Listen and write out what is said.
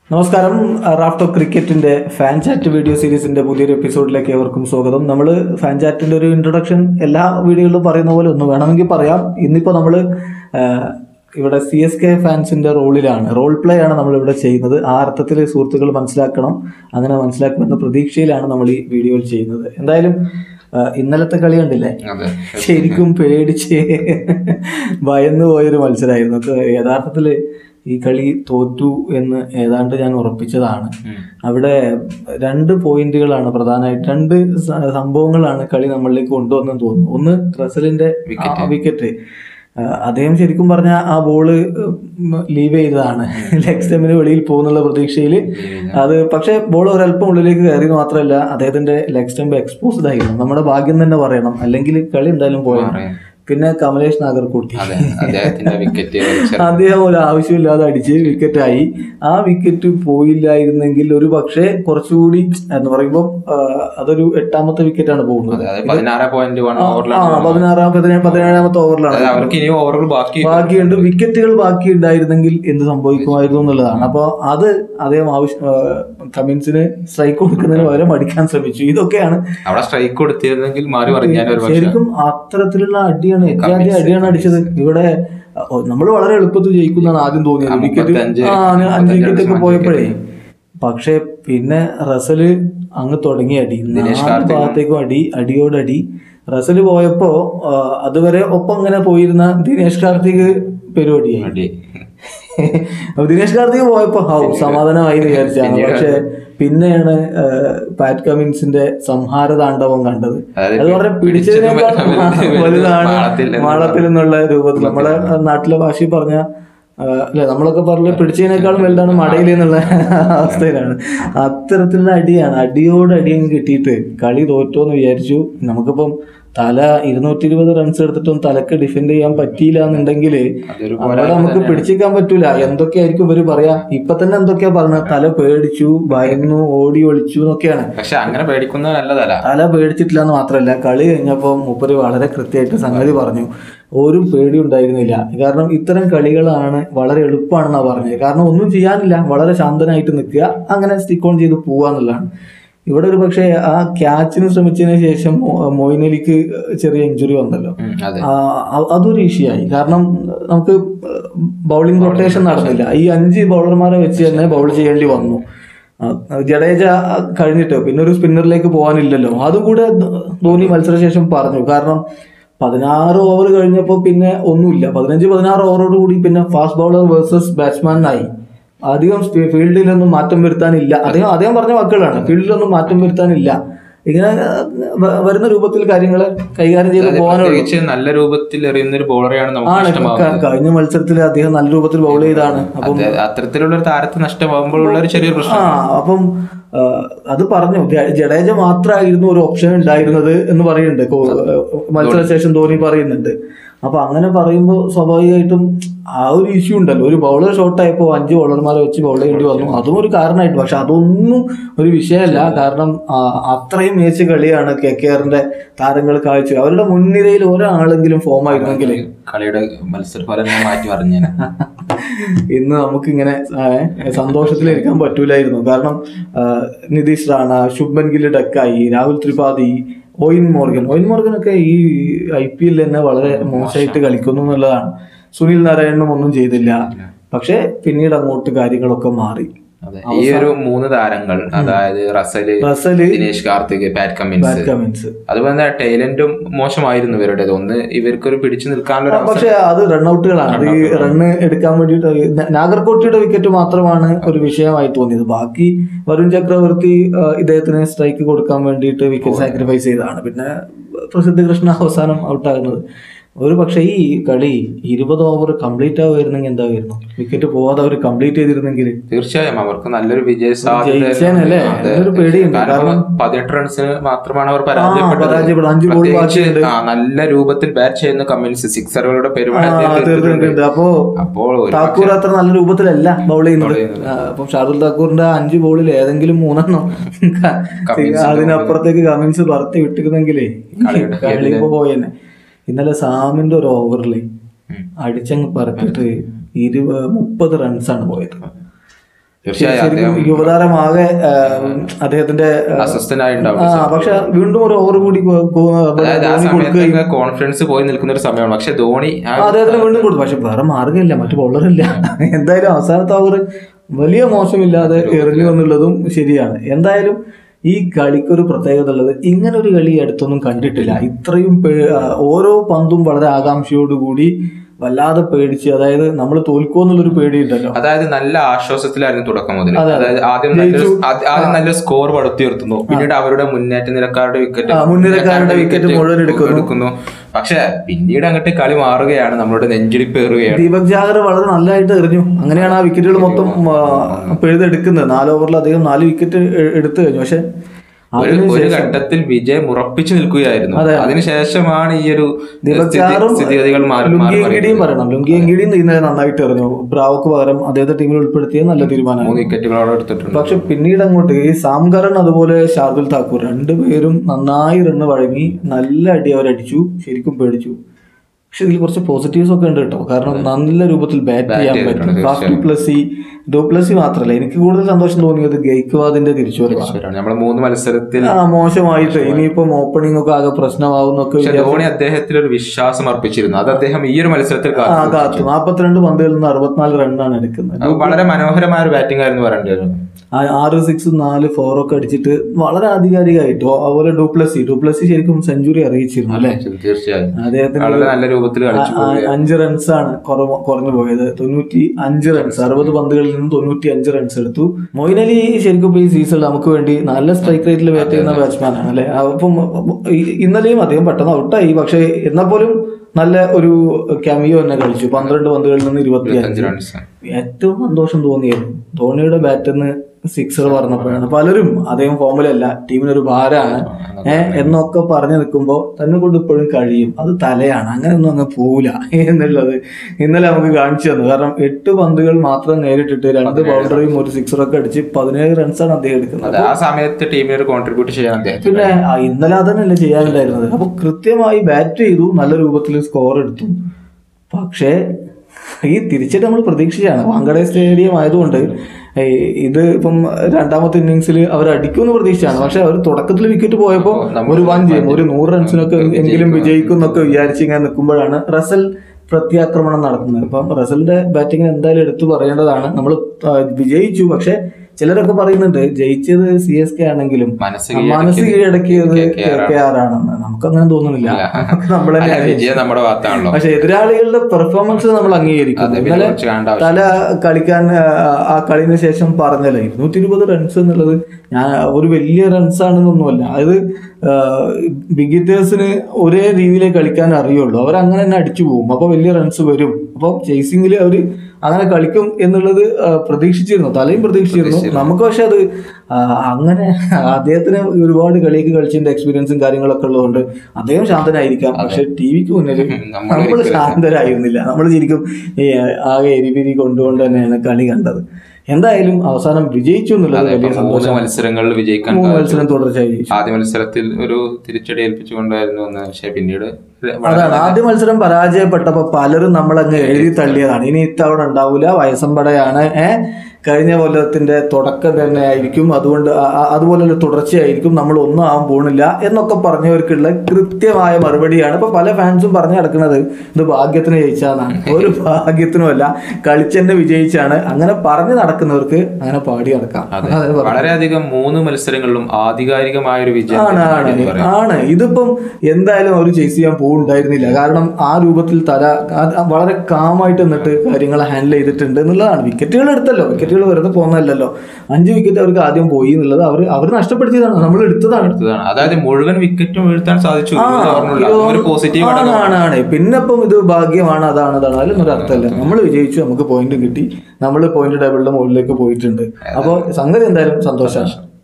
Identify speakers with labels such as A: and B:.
A: നമസ്കാരം റാഫ്റ്റോ ക്രിക്കറ്റിന്റെ fan chat video സീരീസിന്റെ പുതിയൊരു എപ്പിസോഡിലേക്ക് ഏവർക്കും സ്വാഗതം നമ്മൾ ഫാൻ ചാറ്റിന്റെ ഒരു ഇൻട്രൊഡക്ഷൻ എല്ലാ വീഡിയോകളിലും പറയുന്ന പോലെ ഒന്ന് വേണമെങ്കിൽ പറയാം ഇന്നിപ്പോൾ നമ്മൾ ഇവിടെ സി എസ് കെ ഫാൻസിന്റെ റോളിലാണ് റോൾ പ്ലേ ആണ് നമ്മൾ ഇവിടെ ചെയ്യുന്നത് ആ അർത്ഥത്തിൽ സുഹൃത്തുക്കൾ മനസ്സിലാക്കണം അങ്ങനെ മനസ്സിലാക്കുമെന്ന പ്രതീക്ഷയിലാണ് നമ്മൾ ഈ വീഡിയോയിൽ ചെയ്യുന്നത് എന്തായാലും ആ, ഇന്നലത്തെ കളി കണ്ടില്ലേ
B: അതെ
A: ശരിക്കും പേടിച്ച് ഭയന്നു പോയൊരു മത്സരമായിരുന്നു അത് യഥാർത്ഥത്തിൽ ഈ കളി തോറ്റു എന്ന് ഏതാണ്ട് ഞാൻ ഉറപ്പിച്ചതാണ്
B: ഉം.
A: അവിടെ രണ്ട് പോയിന്റുകളാണ് പ്രധാനമായിട്ട് രണ്ട് സ- സംഭവങ്ങളാണ് കളി നമ്മളിലേക്ക് കൊണ്ടുവന്നെന്ന് തോന്നുന്നു ഒന്ന് റസലിന്റെ വിക്കറ്റ് അദ്ദേഹം ശരിക്കും പറഞ്ഞ ആ ബോള് ലീവ് ചെയ്തതാണ് ലെഗ് സ്റ്റെമ്മിന് വെളിയിൽ പോകുന്നുള്ള പ്രതീക്ഷയിൽ അത് പക്ഷേ ബോൾ ഒരല്പം ഉള്ളിലേക്ക് കയറി മാത്രമല്ല അദ്ദേഹത്തിന്റെ ലെഗ് സ്റ്റെമ്പ് എക്സ്പോസ്ഡ് ആയിരുന്നു നമ്മുടെ ഭാഗ്യം തന്നെ പറയണം അല്ലെങ്കിൽ കളി എന്തായാലും പോയത്
B: പറയാം.
A: പിന്നെ കമലേഷ് നാഗർകോട്ടി
B: അതെ അദ്ദേഹത്തിന്റെ വിക്കറ്റ്
A: അദ്ദേഹം ഒരു ആവശ്യമില്ലാതെ അടിച്ച് വിക്കറ്റായി ആ വിക്കറ്റ് പോയില്ലായിരുന്നെങ്കിൽ ഒരു പക്ഷേ കുറച്ചുകൂടി എന്ന് പറയുമ്പോൾ ആ, അതൊരു എട്ടാമത്തെ വിക്കറ്റാണ് പോകുന്നത്
B: അതായത് പതിനാറ് പോയിന്റ് വൺ
A: ആ
B: ഓവറിലാണ്
A: പതിനാറാം പതിനേഴ് പതിനേഴാമത്തെ ഓവറിലാണ്
B: അതായത് അവർക്ക് ഇനി ഓവറുകൾ ബാക്കി
A: ബാക്കിയുണ്ട് വിക്കറ്റുകൾ ബാക്കി ഉണ്ടായിരുന്നെങ്കിൽ എന്ത് സംഭവിക്കുമായിരുന്നു എന്നുള്ളതാണ് അപ്പോൾ അത് അദ്ദേഹം ആവശ്യം കമിൻസിന് സ്ട്രൈക്ക് കൊടുക്കുന്നതിന് പകരം അടിക്കാൻ ശ്രമിച്ചു ഇതൊക്കെയാണ്
B: അവിടെ സ്ട്രൈക്ക് കൊടുത്തിരുന്നെങ്കിൽ മാറി പറഞ്ഞാൽ ഒരു പക്ഷേ
A: ശരിക്കും അത്തരത്തിലുള്ള അടിയാണ് എത്തിയാദ്യ അടിയാണ് അടിച്ചത് ഇവിടെ നമ്മൾ വളരെ എളുപ്പത്തിൽ ജയിക്കുന്നതാണ് ആദ്യം തോന്നിയത് വിക്കറ്റ്
B: അമ്പത്തഞ്ച്,
A: ആ അഞ്ച്
B: അമ്പത്തഞ്ച്
A: വിക്കറ്റ് ഒക്കെ
B: അടിച്ച്
A: പോയപ്പോഴേ പക്ഷെ പിന്നെ റസല് അങ്ങ് തുടങ്ങി അടി നാല് ഭാഗത്തേക്കും അടി അടിയോടടി റസല് പോയപ്പോ ആ, അതുവരെ ഒപ്പം ഇങ്ങനെ പോയിരുന്ന ദിനേശ് കാർത്തിക് പരിപാടിയായി
B: അടി.
A: അപ്പൊ ദിനേശ് കാർത്തിക് പോയപ്പോ ഹൗ സമാധാനമായി എന്ന് വിചാരിച്ചാണ് പക്ഷെ പിന്നെയാണ് ആ, പാറ്റ് കമിൻസിന്റെ സംഹാര താണ്ഡവം കണ്ടത്
B: അതായത്
A: അത് പറഞ്ഞ പിടിച്ചതിനേക്കാൾ
B: പിടിച്ചത്
A: വലുതാണ്
B: മാളത്തിൽ എന്നുള്ള-
A: മാളത്തിൽ എന്നുള്ള രൂപത്തിൽ നമ്മളെ നാട്ടിലെ ഭാഷയിൽ പറഞ്ഞ ആ, അല്ലെ നമ്മളൊക്കെ പറഞ്ഞ പിടിച്ചതിനേക്കാളും വലുതാണ് മടയിൽ എന്നുള്ള അവസ്ഥയിലാണ് അത്തരത്തിലുള്ള അടിയാണ് അടിയോട് അടി അങ്ങ് കിട്ടിയിട്ട് കളി തോറ്റോന്ന് വിചാരിച്ചു നമുക്കിപ്പം തല ഇരുന്നൂറ്റി ഇരുപത് റൺസ് എടുത്തിട്ടും തലക്ക് ഡിഫെൻഡ് ചെയ്യാൻ പറ്റിയില്ല എന്നുണ്ടെങ്കിൽ
B: അതൊരു
A: അവിടെ നമുക്ക് പിടിച്ചിരിക്കാൻ പറ്റൂല എന്തൊക്കെയായിരിക്കും ഇവര് പറയാ ഇപ്പൊ തന്നെ എന്തൊക്കെയാ പറഞ്ഞത് തല പേടിച്ചു ഭയന്നു ഓടി ഒളിച്ചു എന്നൊക്കെയാണ്
B: പക്ഷെ അങ്ങനെ പേടിക്കുന്നത് നല്ലതല്ല
A: തല പേടിച്ചിട്ടില്ല എന്ന് മാത്രമല്ല കളി കഴിഞ്ഞപ്പോൾ മൂപ്പര് വളരെ കൃത്യമായിട്ട് സംഗതി പറഞ്ഞു ഒരു പേടി ഉണ്ടായിരുന്നില്ല കാരണം ഇത്തരം കളികളാണ് വളരെ എളുപ്പമാണെന്നാണ് പറഞ്ഞത് കാരണം ഒന്നും ചെയ്യാനില്ല വളരെ ശാന്തനായിട്ട് നിൽക്കുക അങ്ങനെ സ്റ്റിക്ക് ഓൺ ചെയ്ത് പോവുക എന്നുള്ളതാണ് ഇവിടെ ഒരു പക്ഷേ ആ ക്യാച്ചിന് ശ്രമിച്ചതിന് ശേഷം മോ- മൊയിൻ അലിക്ക് ചെറിയ ഇഞ്ചുറി വന്നല്ലോ
B: ഉം, അതെ
A: ആ, അ- അതൊരു ഇഷ്യൂ ആയി കാരണം നമുക്ക് ബൗളിംഗ് റൊട്ടേഷൻ നടന്നില്ല ഈ അഞ്ച് ബൗളർമാരെ വെച്ച് തന്നെ ബൗൾ ചെയ്യേണ്ടി വന്നു ആ, ജഡേജ കഴിഞ്ഞിട്ട് പിന്നെ ഒരു സ്പിന്നറിലേക്ക് പോകാനില്ലല്ലോ അതും കൂടെ ധോനി മത്സരശേഷം പറഞ്ഞു കാരണം പതിനാറ് ഓവർ കഴിഞ്ഞപ്പോൾ പിന്നെ ഒന്നുമില്ല പതിനഞ്ച് പതിനാറ് ഓവറോട് കൂടി പിന്നെ ഫാസ്റ്റ് ബൗളർ വേഴ്സസ് ബാറ്റ്സ്മാനായി അധികം സ്പീ- ഫീൽഡിലൊന്നും മാറ്റം വരുത്താനില്ല അദ്ദേഹം അദ്ദേഹം പറഞ്ഞ വാക്കുകളാണ് ഫീൽഡിലൊന്നും മാറ്റം വരുത്താനില്ല ഇങ്ങനെ വ- വരുന്ന രൂപത്തിൽ കാര്യങ്ങൾ കൈകാര്യം ചെയ്ത് പോകാനുള്ള
B: പ്രത്യേകിച്ച് നല്ല രൂപത്തിൽ എറിയുന്ന ഒരു ബോളറെയാണ് നമുക്ക്
A: ആണ്
B: നഷ്ടമാവുന്നത്
A: ക- കഴിഞ്ഞ മത്സരത്തിൽ അദ്ദേഹം നല്ല രൂപത്തിൽ ബൗൾ ചെയ്താണ് അപ്പം
B: അത് അത്തരത്തിലുള്ള ഒരു താരത്തെ നഷ്ടമാകുമ്പോഴുള്ള ഒരു ചെറിയൊരു
A: ആ
B: പ്രശ്നം
A: അപ്പം ആ, അത് പറഞ്ഞു ജ- ജഡേജ മാത്രമായിരുന്നു ഒരു ഓപ്ഷൻ ഉണ്ടായിരുന്നത് എന്ന് പറയുന്നുണ്ട് കോ- മത്സരശേഷം ധോനി പറയുന്നുണ്ട് അപ്പൊ അങ്ങനെ പറയുമ്പോൾ സ്വാഭാവികമായിട്ടും ആ ഒരു ഇഷ്യൂ ഉണ്ടല്ലോ ഒരു ബൗളർ ഷോട്ടായപ്പോൾ അഞ്ച് ബൗളർമാരെ വെച്ച് ബൗൾ ചെയ്യേണ്ടി വന്നു അതും ഒരു കാരണമായിട്ട് പക്ഷെ അതൊന്നും ഒരു വിഷയമല്ല കാരണം ആ, അത്രയും മികച്ച കളിയാണ് കെ കെ ആറിന്റെ താരങ്ങൾ കാഴ്ച അവരുടെ മുൻനിരയിൽ ഒരാളെങ്കിലും ഫോം ആയിരുന്നെങ്കിൽ
B: കളിയുടെ മത്സരഫലം ഞാൻ മാറ്റി പറഞ്ഞു
A: ഇന്ന് നമുക്കിങ്ങനെ സന്തോഷത്തിലിരിക്കാൻ പറ്റൂലായിരുന്നു കാരണം ആ, നിതീഷ് റാണ ശുഭൻ ഗിൽ ഡക്കായി Rahul Tripathi Eoin Morgan Eoin Morgan ഒക്കെ ഈ ഐ പി എല്ലിൽ തന്നെ വളരെ മോശമായിട്ട് കളിക്കുന്നു എന്നുള്ളതാണ് സുനിൽ നാരായണനും ഒന്നും ചെയ്തില്ല പക്ഷെ പിന്നീട് അങ്ങോട്ട് കാര്യങ്ങളൊക്കെ മാറി
B: അതെ ഈ ഒരു മൂന്ന് താരങ്ങൾ അതായത് Russell
A: Russell
B: Dinesh Karthik Pat Cummins
A: Cummins
B: അതുപോലെ തന്നെ ടൈലന്റും മോശമായിരുന്നു ഇവരുടേത് ഒന്ന് ഇവർക്കൊരു പിടിച്ചു നിൽക്കാനുള്ള ഒരു അവസരം
A: പക്ഷെ അത് റൺഔട്ടുകളാണ് അത് ഈ റണ്ണ് എടുക്കാൻ വേണ്ടിയിട്ട് ന- നാഗർകോട്ടിയുടെ വിക്കറ്റ് മാത്രമാണ് ഒരു വിഷയമായി തോന്നിയത് ബാക്കി വരുൺ ചക്രവർത്തി ആ, ഇദ്ദേഹത്തിന് സ്ട്രൈക്ക് കൊടുക്കാൻ വേണ്ടിയിട്ട് വിക്കറ്റ് സാക്രിഫൈസ് ചെയ്തതാണ് പിന്നെ പ്രസിദ്ധ കൃഷ്ണ അവസാനം ഔട്ടാകുന്നത് ഒരു പക്ഷേ ഈ കളി ഇരുപത് ഓവർ കംപ്ലീറ്റ് ആവുമായിരുന്നെങ്കിൽ എന്തായിരുന്നു വിക്കറ്റ് പോവാതെ അവർ കംപ്ലീറ്റ് ചെയ്തിരുന്നെങ്കിൽ
B: തീർച്ചയായും അവർക്ക് നല്ലൊരു വിജയ സാധ്യത
A: ജയിച്ചേനല്ലേ?
B: അതെ.
A: അങ്ങനൊരു പേടിയുണ്ട്.
B: കാരണം പതിനെട്ട് റൺസിന് മാത്രമാണ് അവർ
A: പരാജയപ്പെട്ടു.
B: പരാജയപ്പെട്ടത്
A: അഞ്ച് ബോൾ
B: പ്രത്യേകിച്ച്
A: ബാക്കിയുണ്ട്.
B: ആ, നല്ല രൂപത്തിൽ ബാറ്റ് ചെയ്യുന്ന കമ്മിൻസ് സിക്സറുകളുടെ
A: ആ,
B: പെരുമാറ്റത്തിൽ
A: തീർച്ചയായിട്ടും അപ്പോ
B: അപ്പോൾ ഒരു
A: താക്കൂർ അത്ര നല്ല രൂപത്തിലല്ല ബൗൾ ചെയ്യുന്നത്
B: Bowl ചെയ്യുന്നത്.
A: ആ, അപ്പം ഷാറുൽ താക്കൂറിന്റെ അഞ്ച് ബോളിൽ ഏതെങ്കിലും മൂന്നെണ്ണം അതിനപ്പുറത്തേക്ക് കമിൻസ് പറത്തി വിട്ടിരുന്നെങ്കിലേ
B: കളിയുടെ
A: കളി ഇപ്പൊ പോയേനെ ഇന്നലെ സാമിന്റെ ഒരു ഓവറിൽ
B: ഉം.
A: അടിച്ചങ്ങ് പറത്തിട്ട് ഇരുപ മുപ്പത് റൺസാണ് പോയത്
B: തീർച്ചയായും
A: ശരിക്കും യുവതാരമാകെ ആ, അദ്ദേഹത്തിന്റെ ആ,
B: അസ്വസ്ഥനായിട്ടുണ്ടാവും
A: ആ പക്ഷെ വീണ്ടും ഒരു ഓവർ കൂടി കൊ- കൊ-
B: അതായത് ആ
A: ധോണി കൊടുക്കുകയും
B: സമയത്തൊക്കെ കോൺഫിഡൻസ് പോയി നിൽക്കുന്ന ഒരു സമയമാണ് പക്ഷെ ധോണി ആ
A: ആ, അദ്ദേഹത്തിന് വീണ്ടും കൊടുത്തു പക്ഷെ വേറെ മാർഗ്ഗമില്ല മറ്റു ബൗളറില്ല എന്തായാലും അവസാനത്തെ ഓവർ വലിയ മോശമില്ലാതെ എറിഞ്ഞു എന്നുള്ളതും ശരിയാണ് എന്തായാലും ഈ കളിക്കൊരു പ്രത്യേകത ഉള്ളത് ഇങ്ങനെ ഒരു കളി അടുത്തൊന്നും കണ്ടിട്ടില്ല ഇത്രയും പേ- ആ, ഓരോ പന്തും വളരെ ആകാംക്ഷയോടുകൂടി വല്ലാതെ പേടിച്ച് അതായത് നമ്മൾ തോൽക്കുമോ എന്നുള്ളൊരു പേടിയുണ്ടല്ലോ
B: അതായത് നല്ല ആശ്വാസത്തിലായിരുന്നു തുടക്കം മുതൽ അതായത് ആദ്യം നല്ലൊരു ആദ്യ- ആദ്യം നല്ലൊരു സ്കോർ പടുത്തുയർത്തുന്നു പിന്നീട് അവരുടെ മുന്നേറ്റ നിരക്കാരുടെ വിക്കറ്റ്
A: ആ, മുൻനിരക്കാരുടെ wicket മുഴുവൻ എടുക്കുന്നു.
B: എടുക്കുന്നു പക്ഷെ പിന്നീട് അങ്ങോട്ട് കളി മാറുകയാണ് നമ്മളുടെ നെഞ്ചിടിപ്പ് ഏറുകയാണ്
A: ദീപക് ജാഗർ വളരെ നല്ലതായിട്ട് എറിഞ്ഞു അങ്ങനെയാണ് ആ വിക്കറ്റുകൾ മൊത്തം ആ, പിഴുതെടുക്കുന്നത് നാല് ഓവറിൽ അദ്ദേഹം നാല് വിക്കറ്റ് എടുത്തു കഴിഞ്ഞു പക്ഷെ
B: ഒരു ഒരു ഘട്ടത്തിൽ വിജയം ഉറപ്പിച്ചു നിൽക്കുകയായിരുന്നു അതിനുശേഷമാണ് ഈ ഒരു
A: ദീപക്
B: സ്ഥിതി-
A: ചാറും
B: സ്ഥിതിഗതികൾ മാറി
A: ലുങ്കി
B: മാറി
A: എങ്കിടിയും പറയണം ലുങ്കി എങ്കിടിയും ഇന്നലെ നന്നായിട്ട് എറിഞ്ഞു ബ്രാവോക്ക് പകരം അദ്ദേഹത്തെ ടീമിൽ ഉൾപ്പെടുത്തിയത് നല്ല തീരുമാനമാണ്
B: മൂന്ന് വിക്കറ്റുകളോടെ എടുത്തിട്ടുണ്ട്
A: പക്ഷെ പിന്നീട് അങ്ങോട്ട് ഈ സാംകരൺ അതുപോലെ ഷാർദുൽ താക്കൂർ രണ്ടുപേരും നന്നായി റണ്ണ് വഴങ്ങി നല്ല അടി അവരടിച്ചു ശരിക്കും പേടിച്ചു പക്ഷെ ഇതിൽ കുറച്ച് പോസിറ്റീവ്സ് ഒക്കെ ഉണ്ട് കേട്ടോ കാരണം നല്ല രൂപത്തിൽ ബാറ്റ് ചെയ്യാൻ
B: ചെയ്തിട്ടുണ്ട്,
A: പറ്റും ഫാസ്റ്റ് പ്ലസി ഡോ പ്ലസി മാത്രമല്ല എനിക്ക് കൂടുതൽ സന്തോഷം തോന്നിയത് ഗെയ്ക്വാദിന്റെ തിരിച്ചുവരവാണ്
B: ശരിയാണ്. നമ്മളെ മൂന്ന് മത്സരത്തിൽ
A: ആ മോശമായിട്ട് ഇനിയിപ്പം ഓപ്പണിംഗ് ഒക്കെ ആകെ പ്രശ്നമാവുന്നൊക്കെ
B: പക്ഷെ ധോണി അദ്ദേഹത്തിൽ ഒരു വിശ്വാസം അർപ്പിച്ചിരുന്നു അത് അദ്ദേഹം ഈ ഒരു മത്സരത്തിൽ
A: ആ
B: കാത്തു
A: കാത്തു നാൽപ്പത്തിരണ്ട് പന്തുകളിൽ നിന്ന് അറുപത്തിനാല് റണ്ണാണ് എടുക്കുന്നത്
B: അത് വളരെ മനോഹരമായ ഒരു ബാറ്റിംഗ് ആയിരുന്നു പറയേണ്ടി വരും
A: ആ ആറ് സിക്സ് നാല് ഫോർ ഒക്കെ അടിച്ചിട്ട് വളരെ ആധികാരികമായിട്ട് ഓ, അതുപോലെ ഡുപ്ലസി ഡുപ്ലസി ശരിക്കും സെഞ്ചുറി അറിയിച്ചിരുന്നു അല്ലെ
B: തീർച്ചയായും
A: അദ്ദേഹത്തിന്
B: വളരെ നല്ല രൂപത്തിൽ കളിച്ചു
A: ആ, അഞ്ച് റൺസ് ആണ് കുറവ് കുറഞ്ഞു പോയത് തൊണ്ണൂറ്റി അഞ്ച് റൺസ് അറുപത് പന്തുകളിൽ നിന്ന് തൊണ്ണൂറ്റി അഞ്ച് റൺസ് എടുത്തു മൊയിൻ അലി ശരിക്കും ഇപ്പൊ ഈ സീസണിൽ നമുക്ക് വേണ്ടി നല്ല സ്ട്രൈക്ക് റേറ്റിൽ ബാറ്റ് ചെയ്യുന്ന ബാറ്റ്സ്മാൻ ആണ് അല്ലെ അപ്പം ഈ- ഇന്നലെയും അദ്ദേഹം പെട്ടെന്ന് ഔട്ടായി പക്ഷേ എന്നാൽ പോലും നല്ല ഒരു ക്യാമിയോ തന്നെ കളിച്ചു പന്ത്രണ്ട് പന്തുകളിൽ നിന്ന് ഇരുപത്തി
B: അഞ്ച്
A: അഞ്ച്
B: റൺസ്
A: ഏറ്റവും സന്തോഷം തോന്നിയത് ധോണിയുടെ ബാറ്റിൽ നിന്ന് സിക്സർ പറഞ്ഞപ്പോഴാണ് പലരും അദ്ദേഹം ഫോമിലല്ല ടീമിനൊരു ഭാരമാണ് ഏഹ് എന്നൊക്കെ പറഞ്ഞു നിൽക്കുമ്പോൾ തന്നെ കൊണ്ട് ഇപ്പോഴും കഴിയും അത് തലയാണ് അങ്ങനെയൊന്നും അങ്ങ് പോവില്ല എന്നുള്ളത് ഇന്നലെ നമുക്ക് കാണിച്ചു തന്നു കാരണം എട്ട് പന്തുകൾ മാത്രം നേരിട്ടിട്ട് രണ്ട് ബൗണ്ടറിയും ഒരു സിക്സറൊക്കെ അടിച്ച് പതിനേഴ് റൺസാണ് അദ്ദേഹം എടുക്കുന്നത്
B: അതെ ആ സമയത്ത് ടീമിന് ഒരു കോൺട്രിബ്യൂട്ട് ചെയ്യാൻ അദ്ദേഹത്തിന്
A: പിന്നെ ആ, ഇന്നലെ അതന്നെയല്ലേ ചെയ്യാനുണ്ടായിരുന്നത് അപ്പൊ കൃത്യമായി ബാറ്റ് ചെയ്തു നല്ല രൂപത്തിൽ സ്കോർ എടുത്തു പക്ഷേ ഈ തിരിച്ചിട്ട് നമ്മൾ പ്രതീക്ഷിച്ചാണ് വാങ്കഡെ സ്റ്റേഡിയം ആയതുകൊണ്ട് ഈ ഇത് ഇപ്പം രണ്ടാമത്തെ ഇന്നിങ്സിൽ അവർ അടിക്കുമെന്ന് പ്രതീക്ഷിച്ചാണ് പക്ഷെ അവർ തുടക്കത്തിൽ വിക്കറ്റ് പോയപ്പോൾ ഒരു വൻ ചെയ്യും ഒരു നൂറ് റൺസിനൊക്കെ എങ്കിലും വിജയിക്കും എന്നൊക്കെ വിചാരിച്ച് ഇങ്ങനെ നിൽക്കുമ്പോഴാണ് റസൽ പ്രത്യാക്രമണം നടത്തുന്നത് അപ്പം റസലിന്റെ ബാറ്റിംഗ് എന്തായാലും എടുത്തു പറയേണ്ടതാണ് നമ്മൾ വിജയിച്ചു പക്ഷെ ചിലരൊക്കെ പറയുന്നുണ്ട് ജയിച്ചത് സി എസ് കെ ആണെങ്കിലും
B: മനസ്സ്
A: മനസ്സ് കീഴടക്കിയത്
B: KKR
A: കെ ആർ ആണെന്ന് നമുക്കങ്ങനെ തോന്നുന്നില്ല നമുക്ക് നമ്മൾ
B: അല്ല,
A: തന്നെ
B: വിജയം നമ്മുടെ ഭാഗത്താണല്ലോ
A: പക്ഷെ എതിരാളികളുടെ പെർഫോമൻസ് നമ്മൾ അംഗീകരിക്കും
B: അതെ പിന്നെ
A: ഇന്നലെ
B: കുറച്ച് കാണേണ്ട
A: തല കളിക്കാൻ ആ, ആ കളിന് ശേഷം പറഞ്ഞല്ലോ ഇരുന്നൂറ്റി ഇരുപത് റൺസ് എന്നുള്ളത് ഞാൻ ഒരു വലിയ റൺസ് ആണെന്നൊന്നുമല്ല അത് ബിഗിറ്റേഴ്സിന് ഒരേ രീതിയിലേ കളിക്കാൻ അറിയുള്ളൂ അവർ അങ്ങനെ തന്നെ അടിച്ചു പോകും അപ്പോൾ വലിയ റൺസ് വരും അപ്പോൾ ചേസിംഗിൽ അവർ അങ്ങനെ കളിക്കും എന്നുള്ളത് ആ, പ്രതീക്ഷിച്ചിരുന്നു തലയും പ്രതീക്ഷിച്ചിരുന്നു നമുക്ക് പക്ഷെ അത് ആ, അങ്ങനെ അദ്ദേഹത്തിന് ഒരുപാട് കളിയൊക്കെ കളിച്ചതിന്റെ എക്സ്പീരിയൻസും കാര്യങ്ങളൊക്കെ ഉള്ളതുകൊണ്ട് അദ്ദേഹം ശാന്തനായിരിക്കാം പക്ഷെ ടി വിക്ക് മുന്നിൽ
B: നമ്മൾ
A: നമ്മൾ ശാന്തരായിരുന്നില്ല നമ്മൾ ശരിക്കും ഈ ആകെ എരിപിരി കൊണ്ടുകൊണ്ട് തന്നെയാണ് കളി കണ്ടത് എന്തായാലും അവസാനം വിജയിച്ചു എന്നുള്ളത് വലിയ
B: മൂന്ന്
A: സന്തോഷം
B: മത്സരങ്ങളിൽ വിജയിക്കാൻ
A: മൂന്ന് മത്സരം തുടർച്ചയായി ജയിച്ചു
B: ആദ്യ മത്സരത്തിൽ ഒരു തിരിച്ചടി ഏൽപ്പിച്ചുകൊണ്ടായിരുന്നു വന്നത് പക്ഷെ പിന്നീട്
A: അതാണ് ആദ്യ മത്സരം പരാജയപ്പെട്ടപ്പോ പലരും നമ്മളങ്ങ് എഴുതി തള്ളിയതാണ് ഇനി ഇത്തവണ ഉണ്ടാവില്ല വയസ്സമ്പടയാണ് ഏഹ് കഴിഞ്ഞ കൊല്ലത്തിന്റെ തുടക്കം തന്നെ ആയിരിക്കും അതുകൊണ്ട് ആ- ആ- അതുപോലെ ഒരു തുടർച്ചയായിരിക്കും നമ്മൾ ഒന്നും ആവാൻ പോണില്ല എന്നൊക്കെ പറഞ്ഞവർക്കുള്ള കൃത്യമായ മറുപടിയാണ് ഇപ്പൊ പല ഫാൻസും പറഞ്ഞു നടക്കുന്നത് ഇത് ഭാഗ്യത്തിന് ജയിച്ചാന്നാണ് ഒരു ഭാഗ്യത്തിനുമല്ല കളിച്ചെന്നെ വിജയിച്ചാണ് അങ്ങനെ പറഞ്ഞു നടക്കുന്നവർക്ക് അങ്ങനെ പാടി നടക്കാം
B: അതെ
A: അതാണ് പറഞ്ഞത്.
B: വളരെയധികം മൂന്ന് മത്സരങ്ങളിലും ആധികാരികമായ ഒരു വിജയം
A: ആണ്
B: തന്നെ
A: ആണ്
B: പറയാം.
A: ആണ് ഇതിപ്പം എന്തായാലും അവർ ചേസ് ചെയ്യാൻ പോകുന്നുണ്ടായിരുന്നില്ല കാരണം ആ രൂപത്തിൽ തല അത് വളരെ കാമായിട്ട് നിന്നിട്ട് കാര്യങ്ങൾ ഹാൻഡിൽ ചെയ്തിട്ടുണ്ട് എന്നുള്ളതാണ് വിക്കറ്റുകൾ എടുത്തല്ലോ വിക്കറ്റുകൾ വെറുതെ പോകുന്നതല്ലല്ലോ അഞ്ച് വിക്കറ്റ് അവർക്ക് ആദ്യം പോയി എന്നുള്ളത് അവർ അവർ നഷ്ടപ്പെടുത്തിയതാണ് നമ്മൾ എടുത്തതാണ്
B: അടുത്തതാണ് അതായത് മുഴുവൻ വിക്കറ്റും വീഴ്ത്താൻ സാധിച്ചു ഇരുപത് ഓവറിനുള്ളിൽ. അതും ഒരു പോസിറ്റീവ്
A: ആണ് ആണ് ആണ് പിന്നെ ഇപ്പം ഇത് ഭാഗ്യമാണ് അതാണ് അതാണ് അതിലൊന്നും ഒരു അർത്ഥമല്ല നമ്മൾ വിജയിച്ചു നമുക്ക് പോയിന്റ് കിട്ടി നമ്മൾ പോയിന്റ് ടേബിളിന്റെ മുകളിലേക്ക് പോയിട്ടുണ്ട് അപ്പോൾ സംഗതി എന്തായാലും സന്തോഷമാണ്